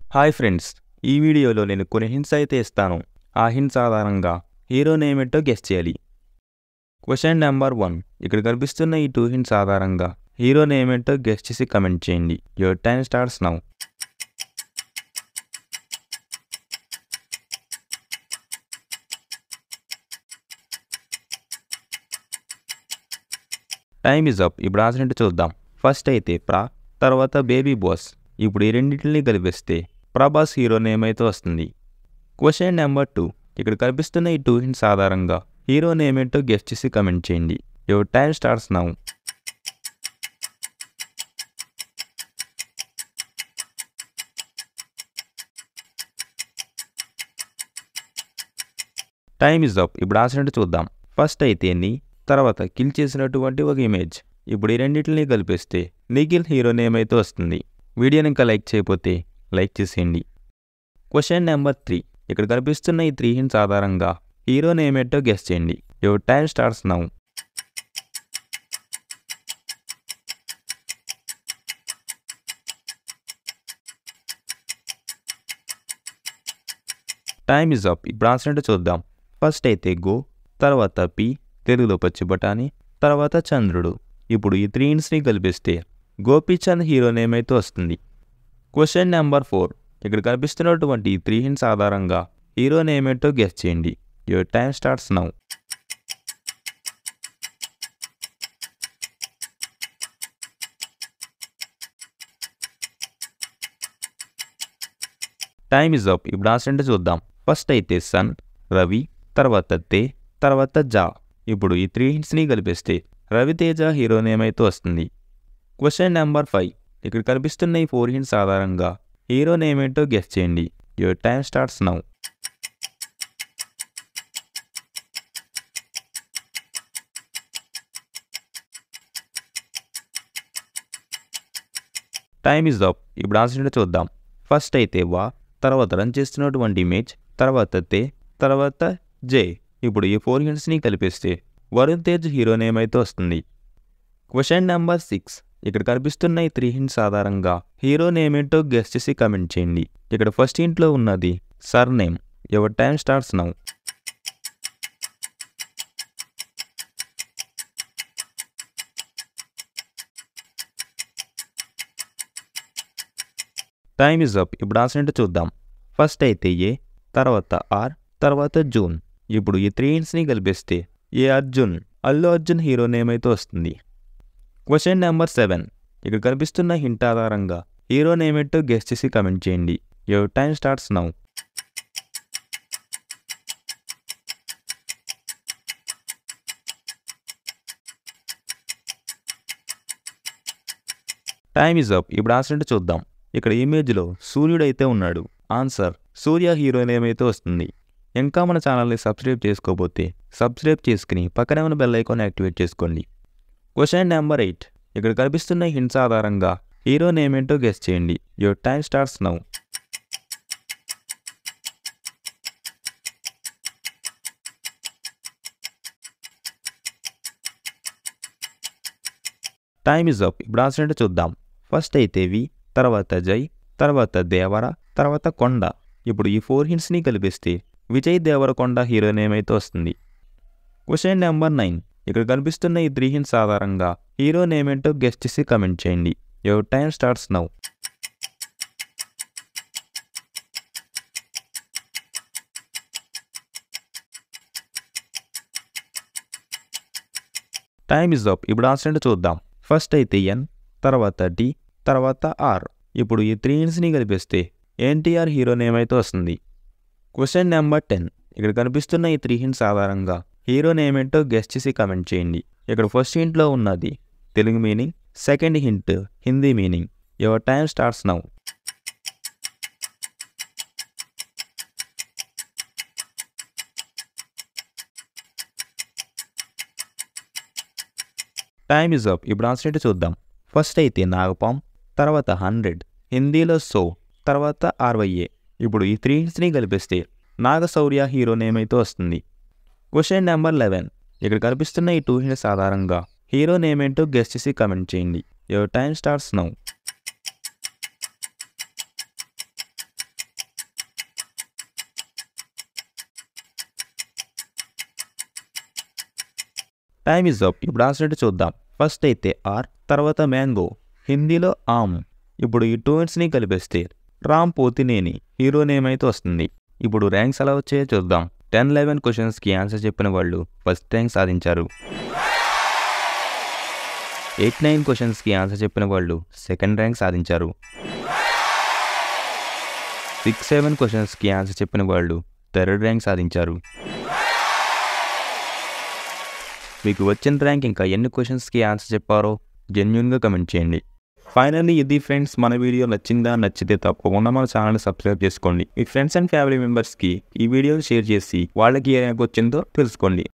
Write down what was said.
hi friends ఈ వీడియోలో నేను కొన్ని హింట్స్ అయితే ఇస్తాను ఆ హింట్స్ ఆధారంగా హీరో నేమ్ ఏంటో గెస్ చేయాలి క్వశ్చన్ నెంబర్ వన్ ఇక్కడ కనిపిస్తున్న ఈ టూ హింట్స్ ఆధారంగా హీరో నేమ్ ఏంటో గెస్ చేసి కమెంట్ చేయండి your time starts now time is up ఇప్పుడు రాసినట్టు చూద్దాం ఫస్ట్ అయితే ప్రా తర్వాత బేబీ బాస్ ఇప్పుడు ఈ రెండింటిని కలిపిస్తే ప్రభాస్ హీరో నేమ్ అయితే వస్తుంది క్వశ్చన్ నెంబర్ టూ ఇక్కడ కనిపిస్తున్న ఈ టూ హింట్స్ ఆధారంగా హీరో నేమ్ ఏంటో గెస్ట్ చేసి కమెంట్ చేయండి your time starts now time is up ఇప్పుడు రాసినట్టు చూద్దాం ఫస్ట్ అయితే నీ తర్వాత కిల్ చేసినటువంటి ఒక ఇమేజ్ ఇప్పుడు ఈ రెండింటిని కలిపిస్తే నిఖిల్ హీరో నేమ్ అయితే వస్తుంది వీడియోని ఇంకా లైక్ చేయకపోతే లైక్ చేసేయండి క్వశ్చన్ నెంబర్ త్రీ ఇక్కడ కనిపిస్తున్న ఈ త్రీ హింట్స్ ఆధారంగా హీరో నేమ్ ఏంటో గెస్ చేయండి your time starts now time is up ఇప్పుడు రాసినట్టు చూద్దాం ఫస్ట్ అయితే గో తర్వాత పి తెలుగులో పచ్చి బఠానీ తర్వాత చంద్రుడు ఇప్పుడు ఈ త్రీ హింట్స్ని కలిపిస్తే గోపీచంద్ హీరో నేమ్ అయితే వస్తుంది క్వశ్చన్ నెంబర్ ఫోర్ ఇక్కడ కనిపిస్తున్నటువంటి ఈ త్రీ హింట్స్ ఆధారంగా హీరో నేమ్ ఏంటో గెస్ చేయండి your time starts now time is up ఇప్పుడు రాసినట్టు చూద్దాం ఫస్ట్ అయితే సన్ రవి తర్వాత తే తర్వాత జా ఇప్పుడు ఈ త్రీ హింట్స్ని కలిపిస్తే రవితేజ హీరో నేమ్ అయితే వస్తుంది క్వశ్చన్ నెంబర్ ఫైవ్ ఇక్కడ కనిపిస్తున్న ఈ ఫోర్ హింట్స్ ఆధారంగా హీరో నేమ్ ఏంటో గెస్ చేయండి your time starts now time is up ఇప్పుడు రాసినట్టు చూద్దాం ఫస్ట్ అయితే వా తర్వాత రన్ చేస్తున్నటువంటి ఇమేజ్ తర్వాత తే తర్వాత జే ఇప్పుడు ఈ ఫోర్ హింట్స్ని కలిపిస్తే వరుణ్ తేజ్ హీరో నేమ్ అయితే వస్తుంది క్వశ్చన్ నెంబర్ సిక్స్ ఇక్కడ కనిపిస్తున్న ఈ త్రీ హింట్స్ ఆధారంగా హీరో నేమ్ ఏంటో గెస్ట్ చేసి కమెంట్ చేయండి ఇక్కడ ఫస్ట్ హింట్లో ఉన్నది surname your time starts now time is up ఇప్పుడు రాసినట్టు చూద్దాం ఫస్ట్ అయితే ఏ తర్వాత ఆర్ తర్వాత జూన్ ఇప్పుడు ఈ త్రీ హింట్స్ని కలిపిస్తే ఏ అర్జున్ అల్లు అర్జున్ హీరో నేమ్ అయితే వస్తుంది క్వశ్చన్ నెంబర్ సెవెన్ ఇక్కడ కనిపిస్తున్న హింట్ ఆధారంగా హీరో నేమ్ ఏంటో గెస్ట్ చేసి కమెంట్ చేయండి your time starts now time is up ఇప్పుడు రాసినట్టు చూద్దాం ఇక్కడ ఇమేజ్లో సూర్యుడు అయితే ఉన్నాడు ఆన్సర్ సూర్య హీరో నేమ్ అయితే వస్తుంది ఇంకా మన ఛానల్ని సబ్స్క్రైబ్ చేసుకోకపోతే సబ్స్క్రైబ్ చేసుకుని పక్కనే ఉన్న బెల్ ఐకాన్ యాక్టివేట్ చేసుకోండి క్వశ్చన్ నెంబర్ ఎయిట్ ఇక్కడ కనిపిస్తున్న హింట్స్ ఆధారంగా హీరో నేమ్ ఏంటో గెస్ చేయండి your time starts now time is up ఇప్పుడు రాసినట్టు చూద్దాం ఫస్ట్ అయితే వి తర్వాత జై తర్వాత దేవర తర్వాత కొండ ఇప్పుడు ఈ ఫోర్ హింట్స్ని కలిపిస్తే విజయ్ దేవరకొండ హీరో నేమ్ అయితే వస్తుంది క్వశ్చన్ నెంబర్ నైన్ ఇక్కడ కనిపిస్తున్న ఈ త్రీ హింట్స్ ఆధారంగా హీరో నేమ్ ఏంటో గెస్ట్ చేసి కమెంట్ చేయండి your time starts now time is up ఇప్పుడు రాసినట్టు చూద్దాం ఫస్ట్ అయితే ఎన్ తర్వాత డి తర్వాత ఆర్ ఇప్పుడు ఈ త్రీ హింట్స్ని కలిపిస్తే ఎన్టీఆర్ హీరో నేమ్ అయితే వస్తుంది క్వశ్చన్ నెంబర్ టెన్ ఇక్కడ కనిపిస్తున్న ఈ త్రీ హింట్స్ ఆధారంగా హీరో నేమ్ ఏంటో గెస్ట్ చేసి కమెంట్ చేయండి ఇక్కడ ఫస్ట్ హింట్లో ఉన్నది Telugu meaning second hint Hindi meaning your time starts now time is up ఇప్పుడు రాసినట్టు చూద్దాం ఫస్ట్ అయితే నాగపాం తర్వాత హండ్రెడ్ హిందీలో సో తర్వాత ఆర్వైఏ ఇప్పుడు ఈ త్రీ హింట్స్ని కలిపిస్తే నాగశౌర్య హీరో నేమ్ అయితే వస్తుంది క్వశ్చన్ నెంబర్ లెవెన్ ఇక్కడ కనిపిస్తున్న ఈ టూ హింట్స్ ఆధారంగా హీరో నేమ్ ఏంటో గెస్ట్ చేసి కమెంట్ చేయండి your time starts now time is up ఇప్పుడు ఆన్సర్ చూద్దాం ఫస్ట్ అయితే ఆర్ తర్వాత మ్యాంగో హిందీలో ఆమ్ ఇప్పుడు ఈ టూ వర్డ్స్ని కలిపేస్తే రామ్ పోతినేని హీరో నేమ్ అయితే వస్తుంది ఇప్పుడు ర్యాంక్స్ ఎలా వచ్చాయో చూద్దాం టెన్ లెవెన్ క్వశ్చన్స్కి ఆన్సర్ చెప్పిన వాళ్ళు ఫస్ట్ ర్యాంక్ సాధించారు ఎయిట్ నైన్ క్వశ్చన్స్కి ఆన్సర్ చెప్పిన వాళ్ళు సెకండ్ ర్యాంక్ సాధించారు సిక్స్ సెవెన్ క్వశ్చన్స్కి ఆన్సర్ చెప్పిన వాళ్ళు థర్డ్ ర్యాంక్ సాధించారు మీకు వచ్చిన ర్యాంక్ ఇంకా ఎన్ని క్వశ్చన్స్కి ఆన్సర్ చెప్పారో జెన్యున్గా కమెంట్ చేయండి ఫైనల్లీ ఇది ఫ్రెండ్స్ మన వీడియో నచ్చిందా నచ్చితే తప్పకుండా మన ఛానల్ సబ్స్క్రైబ్ చేసుకోండి మీ ఫ్రెండ్స్ అండ్ ఫ్యామిలీ మెంబర్స్కి ఈ వీడియోని షేర్ చేసి వాళ్ళకి ఏ ర్యాంక్ వచ్చిందో తెలుసుకోండి